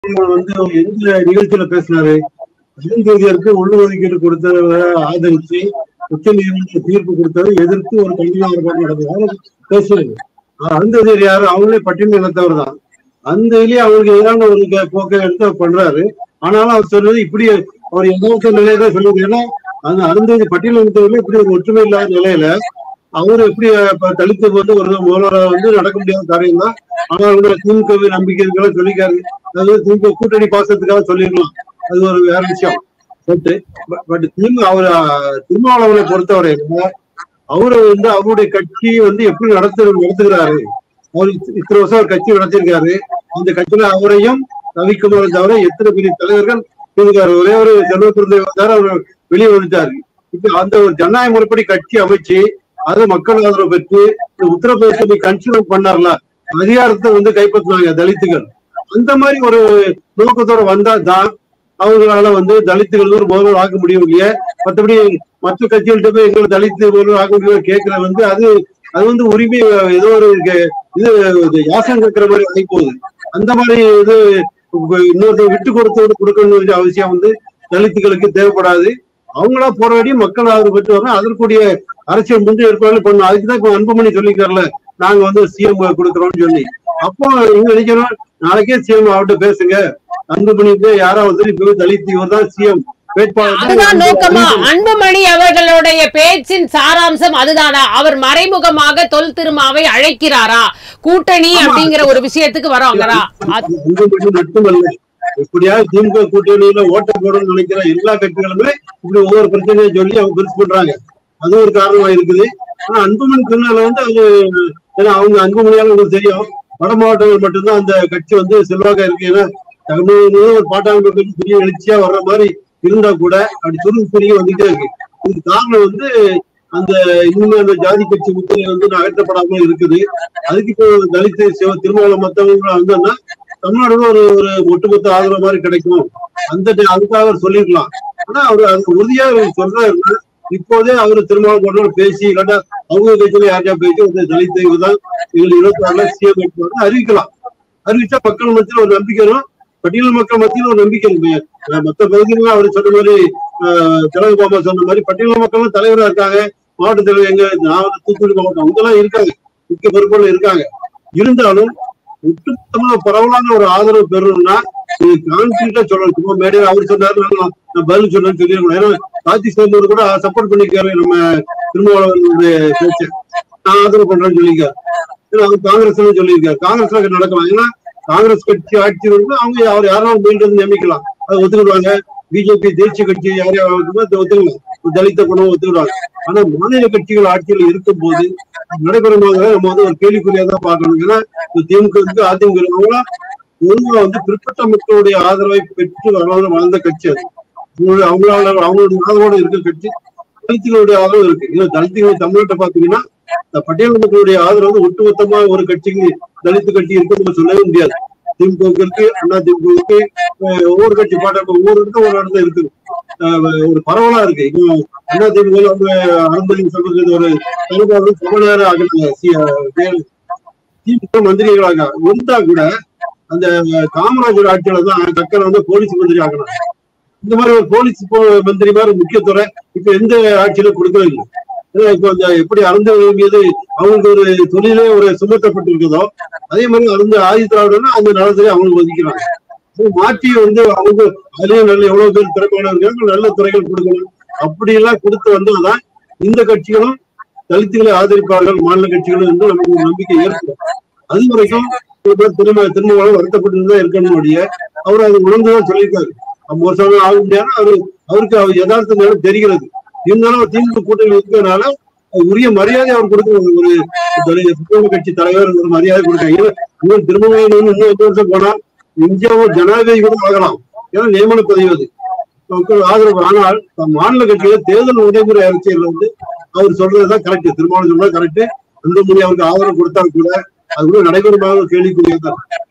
வந்து எந்த நிகழ்ச்சியில பேசினாரு இளந்தேதியருக்கு உள்ளுஒதுக்கீடு கொடுத்தத ஆதரிச்சு உச்ச நீதிமன்ற தீர்ப்பு கொடுத்ததை எதிர்த்து ஒரு கல்வி ஆர்ப்பாட்டம் நடந்தது பேசுறது அருந்ததியர் யாரு அவங்களே பட்டியல் இனத்தவர் தான் அந்த இதுலயே அவங்களுக்கு எதிரான ஒரு க- போக்கை எடுத்து அவர் பண்றாரு ஆனாலும் அவர் சொல்றது இப்படி அவர் எந்த நிலையில சொல்லுது ஏன்னா அந்த அருந்ததி பட்டியல் இனத்தவர்களே இப்படி ஒரு ஒற்றுமை இல்லாத நிலையில அவரு எப்படி இப்ப தலித்து வந்து ஒரு முதல்வராக வந்து நடக்க முடியாத காரியம் தான் ஆனா கூட திமுக வை நம்பிக்கை இருக்கலாம் சொல்லிக்காரு அதாவது திமுக கூட்டணி பாசத்துக்காக சொல்லிருக்கலாம் அது ஒரு வேற விஷயம் பட் பட் திமுக அவர் திருமாவளவனை பொறுத்தவரை அவரு வந்து அவருடைய கட்சி வந்து எப்படி நடத்து நடத்துகிறாரு அவர் இத்த- இத்தனை வருஷம் அவர் கட்சி நடத்திருக்காரு அந்த கட்சியில அவரையும் ரவிக்குமாரை தவிர எத்தனை பெரிய தலைவர்கள் இருக்காரு ஒரே ஒரு செல்வத்திருந்த வந்தாரு அவர் வெளியே வந்துட்டாரு இப்ப அந்த ஒரு ஜனநாயக முறைப்படி கட்சி அமைச்சு அது மக்கள் ஆதரவு பெற்று இந்த உத்தரப்பிரதேசத்தை கன்சிடர் பண்ணார்ல அதிகாரத்தை வந்து கைப்பற்றினாங்க தலித்துகள் அந்த மாதிரி ஒரு நோக்கத்தோட வந்தா தான் அவங்களால வந்து தலித்துகள் ஒரு முதல்வர் ஆக்க முடியும் இல்லையா மற்றபடி மற்ற கட்சிகள்கிட்ட போய் எங்களை தலித்து முதல்வர் ஆக்க முடியும் கேட்கறது வந்து அது அது வந்து உரிமை ஏதோ ஒரு கே- இது இது யாசம் கேட்கிற மாதிரி ஆகி போகுது அந்த மாதிரி இது இன்னொரு விட்டு கொடுத்து கொடுக்கணும்னு அவசியம் வந்து தலித்துகளுக்கு தேவைப்படாது அவங்களா போராடி மக்கள் ஆதரவு பெற்று வரணும் அதற்குரிய அரசியல் முந்தைய ஏற்பாடு பண்ணணும் அதுக்கு தான் இப்ப அன்புமணி சொல்லிக்கார்ல நாங்க வந்து சிஎம் கொடுக்குறோம்னு சொல்லி அப்போ இங்க நினைக்கிறோம் நாளைக்கே சிஎம் அவர்கிட்ட பேசுங்க அன்புமணிக்கு யாராவது இப்ப தலித் இவர் தான் சிஎம் அதுதான் நோக்கமா வேட்பாளர் அன்புமணி அவர்களுடைய பேச்சின் சாராம்சம் அதுதானா அவர் மறைமுகமாக தொல் திருமாவை அழைக்கிறாரா கூட்டணி ஆமா. அப்படிங்கிற ஒரு விஷயத்துக்கு வராங்களா அது- அன்புமணி மட்டுமல்ல எப்படியாவது திமுக கூட்டணியில ஓட்ட போடணும்னு நினைக்கிற எல்லா கட்சிகளுமே இப்படி ஒவ்வொரு பிரச்சனையை சொல்லி அவங்க பெருசு பண்றாங்க அது ஒரு காரணமா இருக்குது ஆனா அன்புமணி பின்னால வந்து அது ஏன்னா அவங்க அன்புமணியால உங்களுக்கு தெரியும் வட மாவட்டங்கள் மட்டும்தான் அந்த கட்சி வந்து செல்வாக்கா இருக்கு ஏன்னா தமிழ்நாடு ஒரு பாட்டாளி மக்கள் பெரிய எழுச்சியா வர்ற மாதிரி இருந்தா கூட அப்படி சுருங்கி சுருங்கி வந்துட்டே இருக்கு இதுக்கு காரணம் வந்து அந்த இன்னுமே அந்த ஜாதி கட்சி முத்திரை வந்து இன்னும் அகற்றப்படாம இருக்குது அதுக்கு இப்போ தலித்து சிவ திருமாவளம் மத்தவங்க வந்தோம்னா தமிழ்நாடுல ஒரு ஒரு ஒட்டுமொத்த ஆதரவு மாதிரி கிடைக்கும் அந்த ti- அதுக்காக அவர் சொல்லிருக்கலாம் ஆனா அவர் அது உறுதியா அவர் சொல்றாருன்னா இப்போதே அவர் திருமாவளம் பேசி இல்லாட்டா அவங்க கட்சியில யார்கிட்டயா பேசி வந்து தலித்து இதுதான் இவங்க இருபத்தி ஆறுல சிஎம் வேட்பாளர் அறிவிக்கலாம் அறிவிச்சா மக்கள் மத்தியில் ஒரு நம்பிக்கை வரும் பட்டியல் மக்கள் மத்தியில் ஒரு நம்பிக்கை இருக்கு அஹ் மத்த பகுதிகளில் அவர் சொன்ன மாதிரி ஆஹ் திலகபாமா சொன்ன மாதிரி பட்டியல் மக்களும் தலைவரா இருக்காங்க மாவட்ட தலைவர் எங்க நான் வந்து தூத்துக்குடி மாவட்டம் அவங்கெல்லாம் இருக்காங்க முக்கிய பொறுப்புல இருக்காங்க இருந்தாலும் ஒட்டுமொத்தமா பரவலான ஒரு ஆதரவு பெறணும்னா இது கான்கிரீட்டா சொல்லணும் சும்மா மேடையில் அவர் சொன்னாரு நான் நான் பதில் சொன்னேன்னு சொல்லிடணும் ஏன்னா கார்த்தி சேர்ந்தவர் கூட சப்போர்ட் பண்ணிக்காரு நம்ம திருமாவளவனுடைய பேச்ச நான் ஆதரவு பண்றேன்னு சொல்லியிருக்காரு ஏன்னா அவர் காங்கிரஸ் சொல்லியிருக்காரு காங்கிரஸ்ல நடக்கலாம் ஏன்னா காங்கிரஸ் கட்சி ஆட்சி வந்து அவங்க அவர் யாராலும் மீண்டும் நியமிக்கலாம் அதை ஒத்துக்கிடுவாங்க பிஜேபி தேசிய கட்சி யார் யாராவது ஒத்துக்கலாம் ஒரு தலித்த குணம் ஒத்துக்கிடுவாங்க ஆனா மாநில கட்சிகள் ஆட்சியில் இருக்கும் போது நடைபெறமாக நம்ம வந்து ஒரு கேள்விக்குறியா தான் பார்க்கணும் ஏன்னா இப்ப திமுக அதிமுக அவங்களா ஒழுங்கா வந்து பிற்பட்ட மக்களுடைய ஆதரவை பெற்று வளர்ந்து வளர்ந்த கட்சி அது அவங்களோட அவங்களால அவங்களுடைய ஆதரவோட இருக்க கட்சி தலித்துகளுடைய ஆதரவு இருக்கு இல்ல தலித்துகள் தமிழ்நாட்டை பாத்தீங்கன்னா இந்த பட்டியல் மக்களுடைய ஆதரவு வந்து ஒட்டுமொத்தமா ஒரு கட்சிக்கு தலித்து கட்சி இருக்குன்னு நம்ம சொல்லவே முடியாது திமுகவுக்கு இருக்கு அண்ணா திமுகவுக்கு அஹ் ஒவ்வொரு கட்சி பாட்ட ஒவ்வொரு இடத்துல ஒரு இடத்துல இருக்கு அஹ் ஒரு பரவலா இருக்கு இப்போ அண்ணா திமுக அவங்க அனுமதி சொல்றது ஒரு தலைவர் சமநேர ஆகினாங்க திமுக மந்திரிகளாக இருந்தா கூட அந்த காமராஜர் ஆட்சியில தான் கக்கரை வந்து போலீஸ் மந்திரி ஆகினாங்க இந்த மாதிரி ஒரு போலீஸ் போ- மந்திரி மாதிரி முக்கியத்துறை இப்ப எந்த ஆட்சியில கொடுக்கவே இல்லை ஏன்னா இப்ப அந்த எப்படி அருந்தவர்கள் மீது அவங்களுக்கு ஒரு தொழிலே ஒரு சுமத்தப்பட்டிருக்குதோ அதே மாதிரி அருந்த ஆதி திராவிடம்னா அந்த நலத்திலே அவங்களுக்கு ஒதுக்கிறாங்க அது மாற்றி வந்து அவங்க அதுலயும் நல்ல எவ்வளவு பேர் திறமையான இருக்காங்க நல்ல துறைகள் கொடுக்கணும் அப்படி எல்லாம் கொடுத்து வந்தாதான் இந்த கட்சிகளும் தலித்துகளை ஆதரிப்பார்கள் மாநில கட்சிகளும் என்று நமக்கு ஒரு நம்பிக்கை ஏற்படும் அது வரைக்கும் ஒரு பேர் திரும்ப திரும்ப வருத்தப்பட்டு தான் இருக்கணும் ஒழிய அவர் அது உணர்ந்துதான் சொல்லியிருக்காரு ஐம்பது வருஷம் ஆக முடியாது அவரு அவருக்கு அவர் யதார்த்த நேரம் தெரிகிறது இருந்தாலும் அவர் திமுக கூட்டணி இருக்கிறதுனால உரிய மரியாதை அவர் கொடுக்கணும் ஒரு தலி- சுதந்திர கட்சி தலைவர் ஒரு மரியாதை கொடுக்காங்க ஏன்னா இன்னும் திரும்பவும் இன்னும் இன்னும் எட்டு வருஷம் போனா இந்தியாவும் ஜனாதிபதி கூட ஆகலாம் ஏன்னா நியமன பதவி அது மக்கள் ஆதரவு ஆனால் தம் மாநில கட்சியில தேர்தல் நடைமுறை அரசியல் வந்து அவர் சொல்றதுதான் கரெக்ட் திருமாவளவன் சொல்றது கரெக்ட் அந்த முறை அவருக்கு ஆதரவு கொடுத்தா கூட அது கூட நடைபெறுமாக கேள்விக்குரியதான்